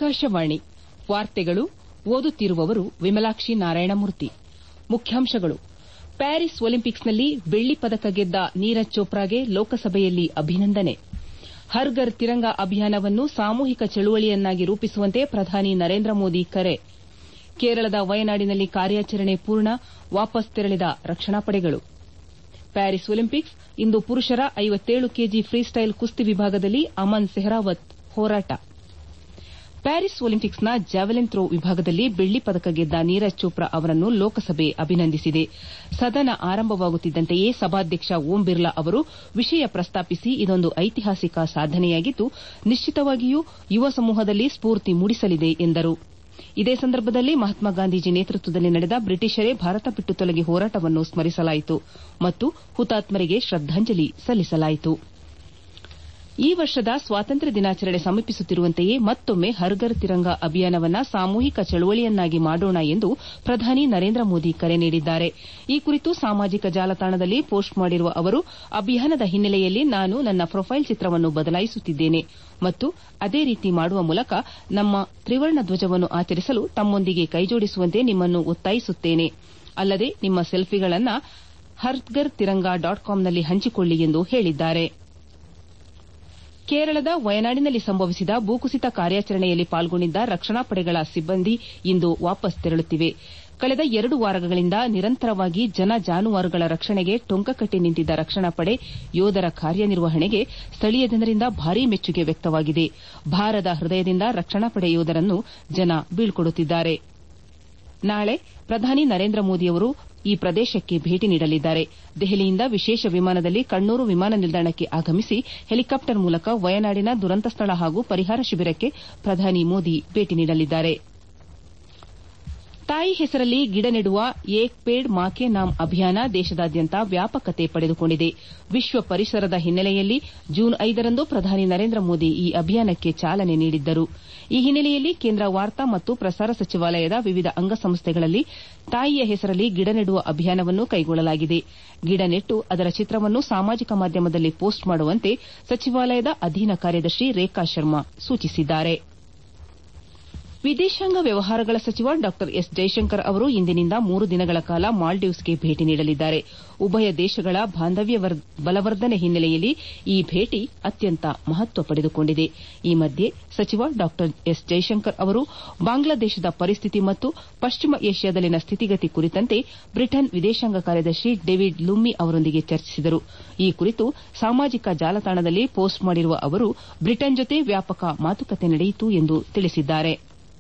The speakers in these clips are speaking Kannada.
ಆಕಾಶವಾಣಿ ವಾರ್ತೆಗಳು ಓದುತ್ತಿರುವವರು ವಿಮಲಾಕ್ಷಿ ನಾರಾಯಣಮೂರ್ತಿ ಮುಖ್ಯಾಂಶಗಳು ಪ್ಯಾರಿಸ್ ಒಲಿಂಪಿಕ್ಸ್ನಲ್ಲಿ ಬೆಳ್ಳಿ ಪದಕ ಗೆದ್ದ ನೀರಜ್ ಚೋಪ್ರಾಗೆ ಲೋಕಸಭೆಯಲ್ಲಿ ಅಭಿನಂದನೆ ಹರ್ ಘರ್ ತಿರಂಗಾ ಅಭಿಯಾನವನ್ನು ಸಾಮೂಹಿಕ ಚಳುವಳಿಯನ್ನಾಗಿ ರೂಪಿಸುವಂತೆ ಪ್ರಧಾನಿ ನರೇಂದ್ರ ಮೋದಿ ಕರೆ ಕೇರಳದ ವಯನಾಡಿನಲ್ಲಿ ಕಾರ್ಯಾಚರಣೆ ಪೂರ್ಣ ವಾಪಸ್ ತೆರಳಿದ ರಕ್ಷಣಾ ಪಡೆಗಳು ಪ್ಯಾರಿಸ್ ಒಲಿಂಪಿಕ್ಸ್ ಇಂದು ಪುರುಷರ ಕೆಜಿ ಫ್ರೀಸ್ಟೈಲ್ ಕುಸ್ತಿ ವಿಭಾಗದಲ್ಲಿ ಅಮನ್ ಸೆಹ್ರಾವತ್ ಹೋರಾಟ ಪ್ಯಾರಿಸ್ ಒಲಿಂಪಿಕ್ಸ್ನ ಜಾವೆಲಿನ್ ಥ್ರೋ ವಿಭಾಗದಲ್ಲಿ ಬೆಳ್ಳಿ ಪದಕ ಗೆದ್ದ ನೀರಜ್ ಚೋಪ್ರಾ ಅವರನ್ನು ಲೋಕಸಭೆ ಅಭಿನಂದಿಸಿದೆ ಸದನ ಆರಂಭವಾಗುತ್ತಿದ್ದಂತೆಯೇ ಸಭಾಧ್ಯಕ್ಷ ಓಂ ಬಿರ್ಲಾ ಅವರು ವಿಷಯ ಪ್ರಸ್ತಾಪಿಸಿ ಇದೊಂದು ಐತಿಹಾಸಿಕ ಸಾಧನೆಯಾಗಿದ್ದು ನಿಶ್ಚಿತವಾಗಿಯೂ ಯುವ ಸಮೂಹದಲ್ಲಿ ಸ್ಫೂರ್ತಿ ಮೂಡಿಸಲಿದೆ ಎಂದರು ಇದೇ ಸಂದರ್ಭದಲ್ಲಿ ಮಹಾತ್ಮ ಗಾಂಧೀಜಿ ನೇತೃತ್ವದಲ್ಲಿ ನಡೆದ ಬ್ರಿಟಿಷರೇ ಭಾರತ ಬಿಟ್ಟು ತೊಲಗಿ ಹೋರಾಟವನ್ನು ಸ್ಮರಿಸಲಾಯಿತು ಮತ್ತು ಹುತಾತ್ಮರಿಗೆ ಶ್ರದ್ದಾಂಜಲಿ ಸಲ್ಲಿಸಲಾಯಿತು ಈ ವರ್ಷದ ಸ್ವಾತಂತ್ರ್ಯ ದಿನಾಚರಣೆ ಸಮೀಪಿಸುತ್ತಿರುವಂತೆಯೇ ಮತ್ತೊಮ್ಮೆ ಹರ್ ಘರ್ ತಿರಂಗಾ ಅಭಿಯಾನವನ್ನು ಸಾಮೂಹಿಕ ಚಳುವಳಿಯನ್ನಾಗಿ ಮಾಡೋಣ ಎಂದು ಪ್ರಧಾನಿ ನರೇಂದ್ರ ಮೋದಿ ಕರೆ ನೀಡಿದ್ದಾರೆ ಈ ಕುರಿತು ಸಾಮಾಜಿಕ ಜಾಲತಾಣದಲ್ಲಿ ಪೋಸ್ಟ್ ಮಾಡಿರುವ ಅವರು ಅಭಿಯಾನದ ಹಿನ್ನೆಲೆಯಲ್ಲಿ ನಾನು ನನ್ನ ಪ್ರೊಫೈಲ್ ಚಿತ್ರವನ್ನು ಬದಲಾಯಿಸುತ್ತಿದ್ದೇನೆ ಮತ್ತು ಅದೇ ರೀತಿ ಮಾಡುವ ಮೂಲಕ ನಮ್ಮ ತ್ರಿವರ್ಣ ಧ್ವಜವನ್ನು ಆಚರಿಸಲು ತಮ್ಮೊಂದಿಗೆ ಕೈಜೋಡಿಸುವಂತೆ ನಿಮ್ಮನ್ನು ಒತ್ತಾಯಿಸುತ್ತೇನೆ ಅಲ್ಲದೆ ನಿಮ್ಮ ಸೆಲ್ಫಿಗಳನ್ನು ಹರ್ ಘರ್ ತಿರಂಗಾ ಡಾಟ್ ಕಾಂನಲ್ಲಿ ಹಂಚಿಕೊಳ್ಳಿ ಎಂದು ಹೇಳಿದ್ದಾರೆ ಕೇರಳದ ವಯನಾಡಿನಲ್ಲಿ ಸಂಭವಿಸಿದ ಭೂಕುಸಿತ ಕಾರ್ಯಾಚರಣೆಯಲ್ಲಿ ಪಾಲ್ಗೊಂಡಿದ್ದ ರಕ್ಷಣಾ ಪಡೆಗಳ ಸಿಬ್ಬಂದಿ ಇಂದು ವಾಪಸ್ ತೆರಳುತ್ತಿವೆ ಕಳೆದ ಎರಡು ವಾರಗಳಿಂದ ನಿರಂತರವಾಗಿ ಜನ ಜಾನುವಾರುಗಳ ರಕ್ಷಣೆಗೆ ಟೊಂಕಕಟ್ಟಿ ನಿಂತಿದ್ದ ರಕ್ಷಣಾ ಪಡೆ ಯೋಧರ ಕಾರ್ಯನಿರ್ವಹಣೆಗೆ ಸ್ಥಳೀಯ ಜನರಿಂದ ಭಾರೀ ಮೆಚ್ಚುಗೆ ವ್ಯಕ್ತವಾಗಿದೆ ಭಾರದ ಹೃದಯದಿಂದ ರಕ್ಷಣಾ ಪಡೆ ಯೋಧರನ್ನು ಜನ ಬೀಳ್ಕೊಡುತ್ತಿದ್ದಾರೆ ನಾಳೆ ಪ್ರಧಾನಿ ನರೇಂದ್ರ ಮೋದಿ ಅವರು ಈ ಪ್ರದೇಶಕ್ಕೆ ಭೇಟಿ ನೀಡಲಿದ್ದಾರೆ ದೆಹಲಿಯಿಂದ ವಿಶೇಷ ವಿಮಾನದಲ್ಲಿ ಕಣ್ಣೂರು ವಿಮಾನ ನಿಲ್ದಾಣಕ್ಕೆ ಆಗಮಿಸಿ ಹೆಲಿಕಾಪ್ಟರ್ ಮೂಲಕ ವಯನಾಡಿನ ದುರಂತ ಸ್ಥಳ ಹಾಗೂ ಪರಿಹಾರ ಶಿಬಿರಕ್ಕೆ ಪ್ರಧಾನಿ ಮೋದಿ ಭೇಟಿ ನೀಡಲಿದ್ದಾರೆ ತಾಯಿ ಹೆಸರಲ್ಲಿ ಗಿಡ ನೆಡುವ ಏಕ್ ಪೇಡ್ ಮಾ ಕೆ ನಾಮ್ ಅಭಿಯಾನ ದೇಶದಾದ್ಯಂತ ವ್ಯಾಪಕತೆ ಪಡೆದುಕೊಂಡಿದೆ ವಿಶ್ವ ಪರಿಸರದ ಹಿನ್ನೆಲೆಯಲ್ಲಿ ಜೂನ್ ಐದರಂದು ಪ್ರಧಾನಿ ನರೇಂದ್ರ ಮೋದಿ ಈ ಅಭಿಯಾನಕ್ಕೆ ಚಾಲನೆ ನೀಡಿದ್ದರು ಈ ಹಿನ್ನೆಲೆಯಲ್ಲಿ ಕೇಂದ್ರ ವಾರ್ತಾ ಮತ್ತು ಪ್ರಸಾರ ಸಚಿವಾಲಯದ ವಿವಿಧ ಅಂಗಸಂಸ್ಥೆಗಳಲ್ಲಿ ತಾಯಿಯ ಹೆಸರಲ್ಲಿ ಗಿಡ ನೆಡುವ ಅಭಿಯಾನವನ್ನು ಕೈಗೊಳ್ಳಲಾಗಿದೆ ಗಿಡ ನೆಟ್ಟು ಅದರ ಚಿತ್ರವನ್ನು ಸಾಮಾಜಿಕ ಮಾಧ್ಯಮದಲ್ಲಿ ಪೋಸ್ಟ್ ಮಾಡುವಂತೆ ಸಚಿವಾಲಯದ ಅಧೀನ ಕಾರ್ಯದರ್ಶಿ ರೇಖಾ ಶರ್ಮಾ ಸೂಚಿಸಿದ್ದಾರೆ ವಿದೇಶಾಂಗ ವ್ಯವಹಾರಗಳ ಸಚಿವ ಡಾ ಎಸ್ ಜೈಶಂಕರ್ ಅವರು ಇಂದಿನಿಂದ ಮೂರು ದಿನಗಳ ಕಾಲ ಮಾಲ್ಡೀವ್ಸ್ಗೆ ಭೇಟಿ ನೀಡಲಿದ್ದಾರೆ ಉಭಯ ದೇಶಗಳ ಬಾಂಧವ್ಯ ಬಲವರ್ಧನೆ ಹಿನ್ನೆಲೆಯಲ್ಲಿ ಈ ಭೇಟಿ ಅತ್ಯಂತ ಮಹತ್ವ ಪಡೆದುಕೊಂಡಿದೆ ಈ ಮಧ್ಯೆ ಸಚಿವ ಡಾ ಎಸ್ ಜೈಶಂಕರ್ ಅವರು ಬಾಂಗ್ಲಾದೇಶದ ಪರಿಸ್ಥಿತಿ ಮತ್ತು ಪಶ್ಚಿಮ ಏಷ್ಯಾದಲ್ಲಿನ ಸ್ಥಿತಿಗತಿ ಕುರಿತಂತೆ ಬ್ರಿಟನ್ ವಿದೇಶಾಂಗ ಕಾರ್ಯದರ್ಶಿ ಡೇವಿಡ್ ಲುಮ್ಮಿ ಅವರೊಂದಿಗೆ ಚರ್ಚಿಸಿದರು ಈ ಕುರಿತು ಸಾಮಾಜಿಕ ಜಾಲತಾಣದಲ್ಲಿ ಪೋಸ್ಟ್ ಮಾಡಿರುವ ಅವರು ಬ್ರಿಟನ್ ಜೊತೆ ವ್ಯಾಪಕ ಮಾತುಕತೆ ನಡೆಯಿತು ಎಂದು ತಿಳಿಸಿದ್ದಾರೆ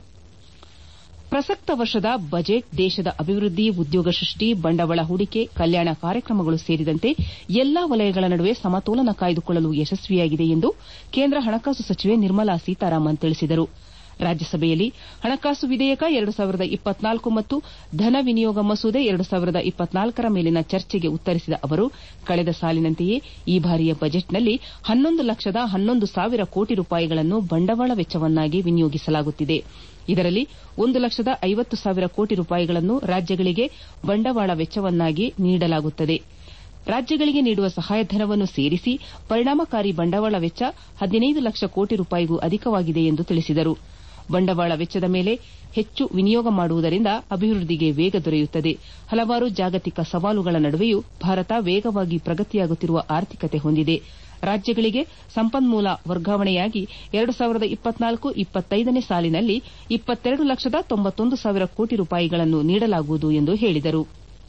ಪ್ರಸಕ್ತ ವರ್ಷದ ಬಜೆಟ್ ದೇಶದ ಅಭಿವೃದ್ಧಿ ಉದ್ಯೋಗ ಸೃಷ್ಟಿ ಬಂಡವಾಳ ಹೂಡಿಕೆ ಕಲ್ಯಾಣ ಕಾರ್ಯಕ್ರಮಗಳು ಸೇರಿದಂತೆ ಎಲ್ಲಾ ವಲಯಗಳ ನಡುವೆ ಸಮತೋಲನ ಕಾಯ್ದುಕೊಳ್ಳಲು ಯಶಸ್ವಿಯಾಗಿದೆ ಎಂದು ಕೇಂದ್ರ ಹಣಕಾಸು ಸಚಿವೆ ನಿರ್ಮಲಾ ಸೀತಾರಾಮನ್ ತಿಳಿಸಿದರು ರಾಜ್ಯಸಭೆಯಲ್ಲಿ ಹಣಕಾಸು ವಿಧೇಯಕ ಎರಡು ಸಾವಿರದ ಇಪ್ಪತ್ನಾಲ್ಕು ಮತ್ತು ಧನ ವಿನಿಯೋಗ ಮಸೂದೆ ಎರಡು ಸಾವಿರದ ಇಪ್ಪತ್ನಾಲ್ಕರ ಮೇಲಿನ ಚರ್ಚೆಗೆ ಉತ್ತರಿಸಿದ ಅವರು ಕಳೆದ ಸಾಲಿನಂತೆಯೇ ಈ ಬಾರಿಯ ಬಜೆಟ್ನಲ್ಲಿ ಹನ್ನೊಂದು ಲಕ್ಷದ ಹನ್ನೊಂದು ಸಾವಿರ ಕೋಟಿ ರೂಪಾಯಿಗಳನ್ನು ಬಂಡವಾಳ ವೆಚ್ಚವನ್ನಾಗಿ ವಿನಿಯೋಗಿಸಲಾಗುತ್ತಿದೆ ಇದರಲ್ಲಿ ಒಂದು ಲಕ್ಷದ ಐವತ್ತು ಸಾವಿರ ಕೋಟಿ ರೂಪಾಯಿಗಳನ್ನು ರಾಜ್ಯಗಳಿಗೆ ಬಂಡವಾಳ ವೆಚ್ಚವನ್ನಾಗಿ ನೀಡಲಾಗುತ್ತದೆ ರಾಜ್ಯಗಳಿಗೆ ನೀಡುವ ಸಹಾಯಧನವನ್ನು ಸೇರಿಸಿ ಪರಿಣಾಮಕಾರಿ ಬಂಡವಾಳ ವೆಚ್ಚ ಹದಿನೈದು ಲಕ್ಷ ಕೋಟಿ ರೂಪಾಯಿಗೂ ಅಧಿಕವಾಗಿದೆ ಎಂದು ತಿಳಿಸಿದರು ಬಂಡವಾಳ ವೆಚ್ಚದ ಮೇಲೆ ಹೆಚ್ಚು ವಿನಿಯೋಗ ಮಾಡುವುದರಿಂದ ಅಭಿವೃದ್ಧಿಗೆ ವೇಗ ದೊರೆಯುತ್ತದೆ ಹಲವಾರು ಜಾಗತಿಕ ಸವಾಲುಗಳ ನಡುವೆಯೂ ಭಾರತ ವೇಗವಾಗಿ ಪ್ರಗತಿಯಾಗುತ್ತಿರುವ ಆರ್ಥಿಕತೆ ಹೊಂದಿದೆ ರಾಜ್ಯಗಳಿಗೆ ಸಂಪನ್ಮೂಲ ವರ್ಗಾವಣೆಯಾಗಿ ಎರಡು ಸಾವಿರದ ಇಪ್ಪತ್ನಾಲ್ಕು ಇಪ್ಪತ್ತೈದನೇ ಸಾಲಿನಲ್ಲಿ ಇಪ್ಪತ್ತೆರಡು ಲಕ್ಷದ ತೊಂಬತ್ತೊಂದು ಸಾವಿರ ಕೋಟಿ ರೂಪಾಯಿಗಳನ್ನು ನೀಡಲಾಗುವುದು ಎಂದು ಹೇಳಿದರು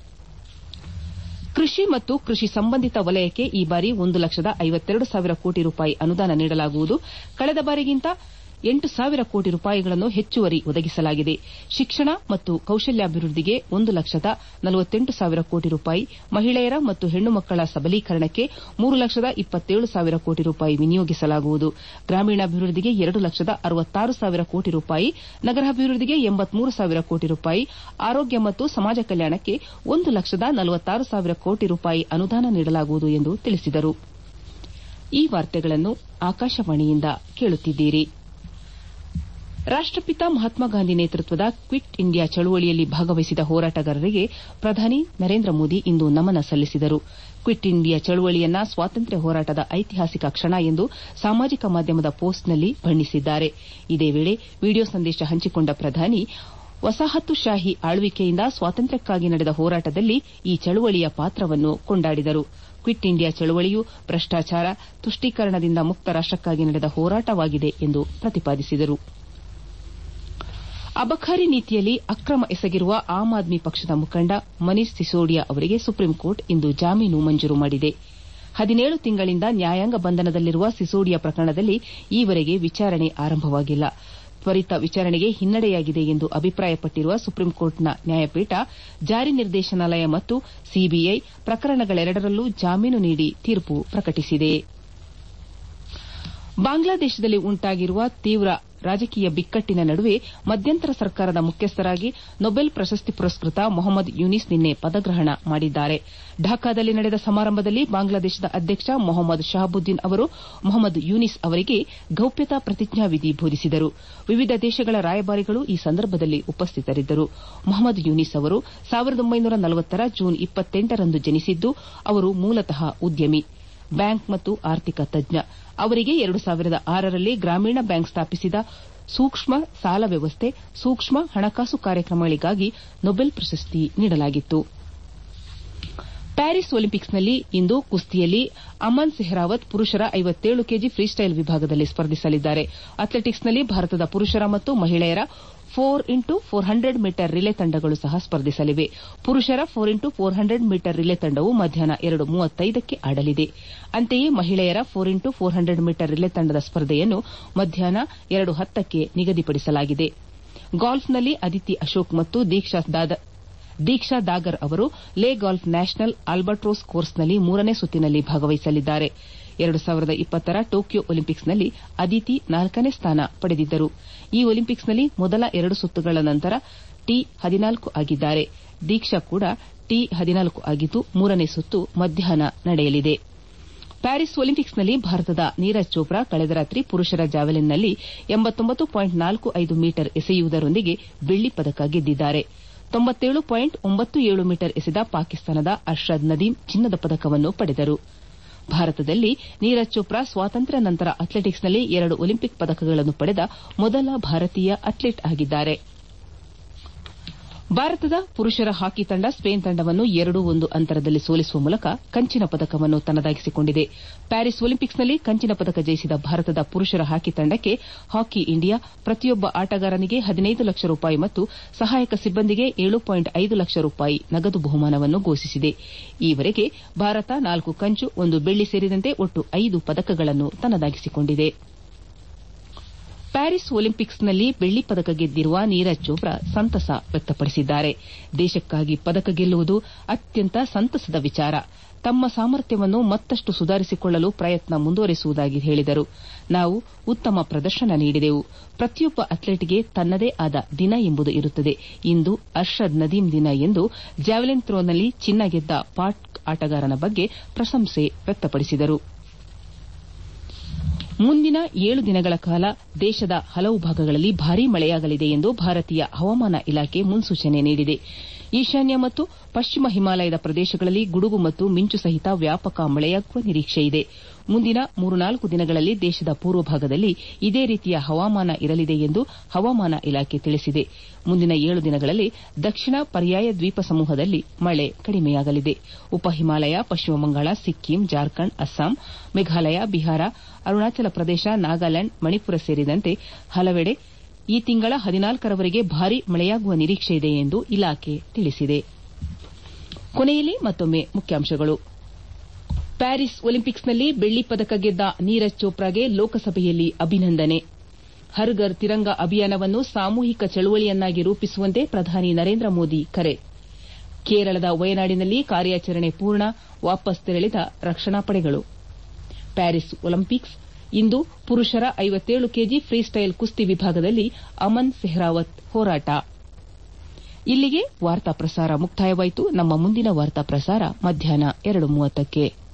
ಕೃಷಿ ಮತ್ತು ಕೃಷಿ ಸಂಬಂಧಿತ ವಲಯಕ್ಕೆ ಈ ಬಾರಿ ಒಂದು ಲಕ್ಷದ ಐವತ್ತೆರಡು ಸಾವಿರ ಕೋಟಿ ರೂಪಾಯಿ ಅನುದಾನ ನೀಡಲಾಗುವುದು ಕಳೆದ ಬಾರಿಗಿಂತ ಎಂಟು ಸಾವಿರ ಕೋಟಿ ರೂಪಾಯಿಗಳನ್ನು ಹೆಚ್ಚುವರಿ ಒದಗಿಸಲಾಗಿದೆ ಶಿಕ್ಷಣ ಮತ್ತು ಕೌಶಲ್ಯಾಭಿವೃದ್ಧಿಗೆ ಒಂದು ಲಕ್ಷದ ನಲವತ್ತೆಂಟು ಸಾವಿರ ಕೋಟಿ ರೂಪಾಯಿ ಮಹಿಳೆಯರ ಮತ್ತು ಹೆಣ್ಣು ಮಕ್ಕಳ ಸಬಲೀಕರಣಕ್ಕೆ ಮೂರು ಲಕ್ಷದ ಇಪ್ಪತ್ತೇಳು ಸಾವಿರ ಕೋಟಿ ರೂಪಾಯಿ ವಿನಿಯೋಗಿಸಲಾಗುವುದು ಗ್ರಾಮೀಣಾಭಿವೃದ್ಧಿಗೆ ಎರಡು ಲಕ್ಷದ ಅರವತ್ತಾರು ಸಾವಿರ ಕೋಟಿ ರೂಪಾಯಿ ನಗರಾಭಿವೃದ್ಧಿಗೆ ಎಂಬತ್ಮೂರು ಸಾವಿರ ಕೋಟಿ ರೂಪಾಯಿ ಆರೋಗ್ಯ ಮತ್ತು ಸಮಾಜ ಕಲ್ಯಾಣಕ್ಕೆ ಒಂದು ಲಕ್ಷದ ನಲವತ್ತಾರು ಸಾವಿರ ಕೋಟಿ ರೂಪಾಯಿ ಅನುದಾನ ನೀಡಲಾಗುವುದು ಎಂದು ತಿಳಿಸಿದರು ಈ ವಾರ್ತೆಗಳನ್ನು ಆಕಾಶವಾಣಿಯಿಂದ ಕೇಳುತ್ತಿದ್ದೀರಿ ರಾಷ್ಟಪಿತ ಮಹಾತ್ಮ ಗಾಂಧಿ ನೇತೃತ್ವದ ಕ್ವಿಟ್ ಇಂಡಿಯಾ ಚಳವಳಿಯಲ್ಲಿ ಭಾಗವಹಿಸಿದ ಹೋರಾಟಗಾರರಿಗೆ ಪ್ರಧಾನಿ ನರೇಂದ್ರ ಮೋದಿ ಇಂದು ನಮನ ಸಲ್ಲಿಸಿದರು ಕ್ವಿಟ್ ಇಂಡಿಯಾ ಚಳವಳಿಯನ್ನ ಸ್ವಾತಂತ್ರ್ಯ ಹೋರಾಟದ ಐತಿಹಾಸಿಕ ಕ್ಷಣ ಎಂದು ಸಾಮಾಜಿಕ ಮಾಧ್ಯಮದ ಪೋಸ್ಟ್ನಲ್ಲಿ ಬಣ್ಣಿಸಿದ್ದಾರೆ ಇದೇ ವೇಳೆ ವಿಡಿಯೋ ಸಂದೇಶ ಹಂಚಿಕೊಂಡ ಪ್ರಧಾನಿ ವಸಾಹತುಶಾಹಿ ಆಳ್ವಿಕೆಯಿಂದ ಸ್ವಾತಂತ್ರ್ಯಕ್ಕಾಗಿ ನಡೆದ ಹೋರಾಟದಲ್ಲಿ ಈ ಚಳವಳಿಯ ಪಾತ್ರವನ್ನು ಕೊಂಡಾಡಿದರು ಕ್ವಿಟ್ ಇಂಡಿಯಾ ಚಳವಳಿಯು ಭ್ರಷ್ಟಾಚಾರ ತುಷ್ಟೀಕರಣದಿಂದ ಮುಕ್ತ ರಾಷ್ಟಕ್ಕಾಗಿ ನಡೆದ ಹೋರಾಟವಾಗಿದೆ ಎಂದು ಪ್ರತಿಪಾದಿಸಿದರು ಅಬಕಾರಿ ನೀತಿಯಲ್ಲಿ ಅಕ್ರಮ ಎಸಗಿರುವ ಆಮ್ ಆದ್ಮಿ ಪಕ್ಷದ ಮುಖಂಡ ಮನೀಶ್ ಸಿಸೋಡಿಯಾ ಅವರಿಗೆ ಸುಪ್ರೀಂಕೋರ್ಟ್ ಇಂದು ಜಾಮೀನು ಮಂಜೂರು ಮಾಡಿದೆ ಹದಿನೇಳು ತಿಂಗಳಿಂದ ನ್ಯಾಯಾಂಗ ಬಂಧನದಲ್ಲಿರುವ ಸಿಸೋಡಿಯಾ ಪ್ರಕರಣದಲ್ಲಿ ಈವರೆಗೆ ವಿಚಾರಣೆ ಆರಂಭವಾಗಿಲ್ಲ ತ್ವರಿತ ವಿಚಾರಣೆಗೆ ಹಿನ್ನಡೆಯಾಗಿದೆ ಎಂದು ಅಭಿಪ್ರಾಯಪಟ್ಟಿರುವ ಸುಪ್ರೀಂಕೋರ್ಟ್ನ ನ್ಯಾಯಪೀಠ ಜಾರಿ ನಿರ್ದೇಶನಾಲಯ ಮತ್ತು ಸಿಬಿಐ ಪ್ರಕರಣಗಳೆರಡರಲ್ಲೂ ಜಾಮೀನು ನೀಡಿ ತೀರ್ಪು ಪ್ರಕಟಿಸಿದೆ ಬಾಂಗ್ಲಾದೇಶದಲ್ಲಿ ಉಂಟಾಗಿರುವ ತೀವ್ರ ರಾಜಕೀಯ ಬಿಕ್ಕಟ್ಟಿನ ನಡುವೆ ಮಧ್ಯಂತರ ಸರ್ಕಾರದ ಮುಖ್ಯಸ್ಥರಾಗಿ ನೊಬೆಲ್ ಪ್ರಶಸ್ತಿ ಪುರಸ್ಕೃತ ಮೊಹಮ್ಮದ್ ಯೂನಿಸ್ ನಿನ್ನೆ ಪದಗ್ರಹಣ ಮಾಡಿದ್ದಾರೆ ಢಾಕಾದಲ್ಲಿ ನಡೆದ ಸಮಾರಂಭದಲ್ಲಿ ಬಾಂಗ್ಲಾದೇಶದ ಅಧ್ಯಕ್ಷ ಮೊಹಮ್ಮದ್ ಶಹಾಬುದ್ದೀನ್ ಅವರು ಮೊಹಮ್ಮದ್ ಯೂನಿಸ್ ಅವರಿಗೆ ಗೌಪ್ಯತಾ ಪ್ರತಿಜ್ಞಾವಿಧಿ ಬೋಧಿಸಿದರು ವಿವಿಧ ದೇಶಗಳ ರಾಯಭಾರಿಗಳು ಈ ಸಂದರ್ಭದಲ್ಲಿ ಉಪಸ್ಥಿತರಿದ್ದರು ಮೊಹಮ್ಮದ್ ಯೂನಿಸ್ ಅವರು ರ ಜೂನ್ ರಂದು ಜನಿಸಿದ್ದು ಅವರು ಮೂಲತಃ ಉದ್ಯಮಿ ಬ್ಯಾಂಕ್ ಮತ್ತು ಆರ್ಥಿಕ ತಜ್ಞ ಅವರಿಗೆ ಎರಡು ಸಾವಿರದ ಆರರಲ್ಲಿ ಗ್ರಾಮೀಣ ಬ್ಯಾಂಕ್ ಸ್ಥಾಪಿಸಿದ ಸೂಕ್ಷ್ಮ ಸಾಲ ವ್ಯವಸ್ಥೆ ಸೂಕ್ಷ್ಮ ಹಣಕಾಸು ಕಾರ್ಯಕ್ರಮಗಳಿಗಾಗಿ ನೊಬೆಲ್ ಪ್ರಶಸ್ತಿ ನೀಡಲಾಗಿತ್ತು ಪ್ಯಾರಿಸ್ ಒಲಿಂಪಿಕ್ಸ್ನಲ್ಲಿ ಇಂದು ಕುಸ್ತಿಯಲ್ಲಿ ಅಮನ್ ಸೆಹ್ರಾವತ್ ಪುರುಷರ ಐವತ್ತೇಳು ಕೆಜಿ ಫ್ರೀಸ್ಟೈಲ್ ವಿಭಾಗದಲ್ಲಿ ಸ್ಪರ್ಧಿಸಲಿದ್ದಾರೆ ಅಥ್ಲೆಟಿಕ್ಸ್ನಲ್ಲಿ ಭಾರತದ ಪುರುಷರ ಮತ್ತು ಮಹಿಳೆಯರ four into four hundred metre relay ತಂಡಗಳು ಸಹ ಸ್ಪರ್ಧಿಸಲಿವೆ ಪುರುಷರ four into four hundred metre relay ತಂಡವು ಮಧ್ಯಾಹ್ನ ಎರಡು ಮೂವತ್ತೈದಕ್ಕೆ ಆಡಲಿದೆ ಅಂತೆಯೇ ಮಹಿಳೆಯರ four into four hundred metre relay ತಂಡದ ಸ್ಪರ್ಧೆಯನ್ನು ಮಧ್ಯಾಹ್ನ ಎರಡು ಹತ್ತಕ್ಕೆ ನಿಗದಿಪಡಿಸಲಾಗಿದೆ ಗಾಲ್ಫ್ನಲ್ಲಿ ಅದಿತಿ ಅಶೋಕ್ ಮತ್ತು ದೀಕ್ಷಾ ದಾಗರ್ ಅವರು ಲೇ ಗಾಲ್ಫ್ ನ್ಯಾಷನಲ್ ಆಲ್ಬಟ್ರೋಸ್ ಕೋರ್ಸ್ನಲ್ಲಿ ಮೂರನೇ ಸುತ್ತಿನಲ್ಲಿ ಭಾಗವಹಿಸಲಿದ್ದಾರೆ ಎರಡು ಸಾವಿರದ ಇಪ್ಪತ್ತರ ಟೋಕಿಯೋ ಒಲಿಂಪಿಕ್ಸ್ನಲ್ಲಿ ಅದಿತಿ ನಾಲ್ಕನೇ ಸ್ಥಾನ ಪಡೆದಿದ್ದರು ಈ ಒಲಿಂಪಿಕ್ಸ್ನಲ್ಲಿ ಮೊದಲ ಎರಡು ಸುತ್ತುಗಳ ನಂತರ ಟಿ ಹದಿನಾಲ್ಕು ಆಗಿದ್ದಾರೆ ದೀಕ್ಷಾ ಕೂಡ ಟಿ ಹದಿನಾಲ್ಕು ಆಗಿದ್ದು ಮೂರನೇ ಸುತ್ತು ಮಧ್ಯಾಹ್ನ ನಡೆಯಲಿದೆ ಪ್ಯಾರಿಸ್ ಒಲಿಂಪಿಕ್ಸ್ನಲ್ಲಿ ಭಾರತದ ನೀರಜ್ ಚೋಪ್ರಾ ಕಳೆದ ರಾತ್ರಿ ಪುರುಷರ ಜಾವೆಲಿನ್ನಲ್ಲಿ ಮೀಟರ್ ಎಸೆಯುವುದರೊಂದಿಗೆ ಬೆಳ್ಳಿ ಪದಕ ಗೆದ್ದಿದ್ದಾರೆ ಮೀಟರ್ ಎಸೆದ ಪಾಕಿಸ್ತಾನದ ಅರ್ಷದ್ ನದೀಂ ಚಿನ್ನದ ಪದಕವನ್ನು ಪಡೆದರು ಭಾರತದಲ್ಲಿ ನೀರಜ್ ಚೋಪ್ರಾ ಸ್ವಾತಂತ್ರ್ಯ ನಂತರ ಅಥ್ಲೆಟಿಕ್ಸ್ನಲ್ಲಿ ಎರಡು ಒಲಿಂಪಿಕ್ ಪದಕಗಳನ್ನು ಪಡೆದ ಮೊದಲ ಭಾರತೀಯ ಅಥ್ಲೀಟ್ ಆಗಿದ್ದಾರೆ ಭಾರತದ ಪುರುಷರ ಹಾಕಿ ತಂಡ ಸ್ಪೇನ್ ತಂಡವನ್ನು ಎರಡು ಒಂದು ಅಂತರದಲ್ಲಿ ಸೋಲಿಸುವ ಮೂಲಕ ಕಂಚಿನ ಪದಕವನ್ನು ತನ್ನದಾಗಿಸಿಕೊಂಡಿದೆ ಪ್ಯಾರಿಸ್ ಒಲಿಂಪಿಕ್ಸ್ನಲ್ಲಿ ಕಂಚಿನ ಪದಕ ಜಯಿಸಿದ ಭಾರತದ ಪುರುಷರ ಹಾಕಿ ತಂಡಕ್ಕೆ ಹಾಕಿ ಇಂಡಿಯಾ ಪ್ರತಿಯೊಬ್ಬ ಆಟಗಾರನಿಗೆ ಹದಿನೈದು ಲಕ್ಷ ರೂಪಾಯಿ ಮತ್ತು ಸಹಾಯಕ ಸಿಬ್ಬಂದಿಗೆ ಏಳು ಪಾಯಿಂಟ್ ಐದು ಲಕ್ಷ ರೂಪಾಯಿ ನಗದು ಬಹುಮಾನವನ್ನು ಘೋಷಿಸಿದೆ ಈವರೆಗೆ ಭಾರತ ನಾಲ್ಕು ಕಂಚು ಒಂದು ಬೆಳ್ಳಿ ಸೇರಿದಂತೆ ಒಟ್ಟು ಐದು ಪದಕಗಳನ್ನು ತನ್ನದಾಗಿಸಿಕೊಂಡಿದೆ ಪ್ಯಾರಿಸ್ ಒಲಿಂಪಿಕ್ಸ್ನಲ್ಲಿ ಬೆಳ್ಳಿ ಪದಕ ಗೆದ್ದಿರುವ ನೀರಜ್ ಚೋಪ್ರಾ ಸಂತಸ ವ್ಯಕ್ತಪಡಿಸಿದ್ದಾರೆ ದೇಶಕ್ಕಾಗಿ ಪದಕ ಗೆಲ್ಲುವುದು ಅತ್ಯಂತ ಸಂತಸದ ವಿಚಾರ ತಮ್ಮ ಸಾಮರ್ಥ್ಯವನ್ನು ಮತ್ತಷ್ಟು ಸುಧಾರಿಸಿಕೊಳ್ಳಲು ಪ್ರಯತ್ನ ಮುಂದುವರೆಸುವುದಾಗಿ ಹೇಳಿದರು ನಾವು ಉತ್ತಮ ಪ್ರದರ್ಶನ ನೀಡಿದೆವು ಪ್ರತಿಯೊಬ್ಬ ಅಥ್ಲೀಟ್ಗೆ ತನ್ನದೇ ಆದ ದಿನ ಎಂಬುದು ಇರುತ್ತದೆ ಇಂದು ಅರ್ಷದ್ ನದೀಂ ದಿನ ಎಂದು ಜಾವೆಲಿನ್ ಥ್ರೋನಲ್ಲಿ ಚಿನ್ನ ಗೆದ್ದ ಪಾಕ್ ಆಟಗಾರನ ಬಗ್ಗೆ ಪ್ರಶಂಸೆ ವ್ಯಕ್ತಪಡಿಸಿದರು ಮುಂದಿನ ಏಳು ದಿನಗಳ ಕಾಲ ದೇಶದ ಹಲವು ಭಾಗಗಳಲ್ಲಿ ಭಾರೀ ಮಳೆಯಾಗಲಿದೆ ಎಂದು ಭಾರತೀಯ ಹವಾಮಾನ ಇಲಾಖೆ ಮುನ್ಸೂಚನೆ ನೀಡಿದೆ ಈಶಾನ್ಯ ಮತ್ತು ಪಶ್ಚಿಮ ಹಿಮಾಲಯದ ಪ್ರದೇಶಗಳಲ್ಲಿ ಗುಡುಗು ಮತ್ತು ಮಿಂಚು ಸಹಿತ ವ್ಯಾಪಕ ಮಳೆಯಾಗುವ ನಿರೀಕ್ಷೆಯಿದೆ ಮುಂದಿನ ಮೂರ್ನಾಲ್ಕು ದಿನಗಳಲ್ಲಿ ದೇಶದ ಪೂರ್ವ ಭಾಗದಲ್ಲಿ ಇದೇ ರೀತಿಯ ಹವಾಮಾನ ಇರಲಿದೆ ಎಂದು ಹವಾಮಾನ ಇಲಾಖೆ ತಿಳಿಸಿದೆ ಮುಂದಿನ ಏಳು ದಿನಗಳಲ್ಲಿ ದಕ್ಷಿಣ ಪರ್ಯಾಯ ದ್ವೀಪ ಸಮೂಹದಲ್ಲಿ ಮಳೆ ಕಡಿಮೆಯಾಗಲಿದೆ ಉಪ ಹಿಮಾಲಯ ಪಶ್ಚಿಮ ಬಂಗಾಳ ಸಿಕ್ಕಿಂ ಜಾರ್ಖಂಡ್ ಅಸ್ಸಾಂ ಮೇಘಾಲಯ ಬಿಹಾರ ಅರುಣಾಚಲ ಪ್ರದೇಶ ನಾಗಾಲ್ಯಾಂಡ್ ಮಣಿಪುರ ಸೇರಿದಂತೆ ಹಲವೆಡೆ ಈ ತಿಂಗಳ ಹದಿನಾಲ್ಕರವರೆಗೆ ಭಾರೀ ಮಳೆಯಾಗುವ ನಿರೀಕ್ಷೆಯಿದೆ ಎಂದು ಇಲಾಖೆ ತಿಳಿಸಿದೆ ಕೊನೆಯಲ್ಲಿ ಮತ್ತೊಮ್ಮೆ ಮುಖ್ಯಾಂಶಗಳು ಪ್ಯಾರಿಸ್ ಒಲಿಂಪಿಕ್ಸ್ನಲ್ಲಿ ಬೆಳ್ಳಿ ಪದಕ ಗೆದ್ದ ನೀರಜ್ ಚೋಪ್ರಾಗೆ ಲೋಕಸಭೆಯಲ್ಲಿ ಅಭಿನಂದನೆ ಹರ್ ಘರ್ ತಿರಂಗ ಅಭಿಯಾನವನ್ನು ಸಾಮೂಹಿಕ ಚಳವಳಿಯನ್ನಾಗಿ ರೂಪಿಸುವಂತೆ ಪ್ರಧಾನಿ ನರೇಂದ್ರ ಮೋದಿ ಕರೆ ಕೇರಳದ ವಯನಾಡಿನಲ್ಲಿ ಕಾರ್ಯಾಚರಣೆ ಪೂರ್ಣ ವಾಪಸ್ ತೆರಳಿದ ರಕ್ಷಣಾ ಪಡೆಗಳು ಪ್ಯಾರಿಸ್ ಒಲಿಂಪಿಕ್ಸ್ ಇಂದು ಪುರುಷರ ಐವತ್ತೇಳು ಕೆಜಿ ಫ್ರೀಸ್ಟೈಲ್ ಕುಸ್ತಿ ವಿಭಾಗದಲ್ಲಿ ಅಮನ್ ಸೆಹ್ರಾವತ್ ಹೋರಾಟ ಇಲ್ಲಿಗೆ ವಾರ್ತಾ ಪ್ರಸಾರ ಮುಕ್ತಾಯವಾಯಿತು ನಮ್ಮ ಮುಂದಿನ ವಾರ್ತಾ ಪ್ರಸಾರ ಮಧ್ಯಾಹ್ನ ಎರಡು ಮೂವತ್ತಕ್ಕೆ